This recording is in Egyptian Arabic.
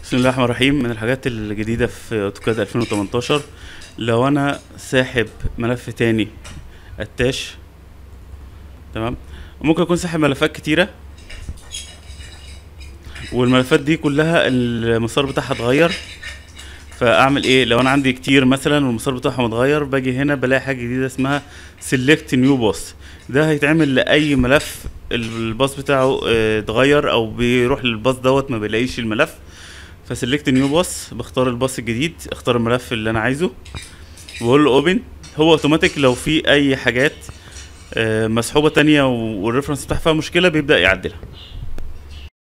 بسم الله الرحمن الرحيم من الحاجات الجديدة في اوتوكاد 2018 لو انا ساحب ملف تاني اتاش تمام ممكن اكون ساحب ملفات كتيرة والملفات دي كلها المسار بتاعها اتغير فاعمل ايه لو انا عندي كتير مثلا والمسار بتاعهم اتغير باجي هنا بلاقي حاجه جديده اسمها سيلكت نيو باص ده هيتعمل لاي ملف الباص بتاعه اه، اتغير او بيروح للباص دوت ما بيلاقيش الملف فسلكت نيو باص بختار الباص الجديد اختار الملف اللي انا عايزه واقول له اوبن هو اوتوماتيك لو في اي حاجات اه، مسحوبه تانية والريفرنس بتاعها فيها مشكله بيبدا يعدلها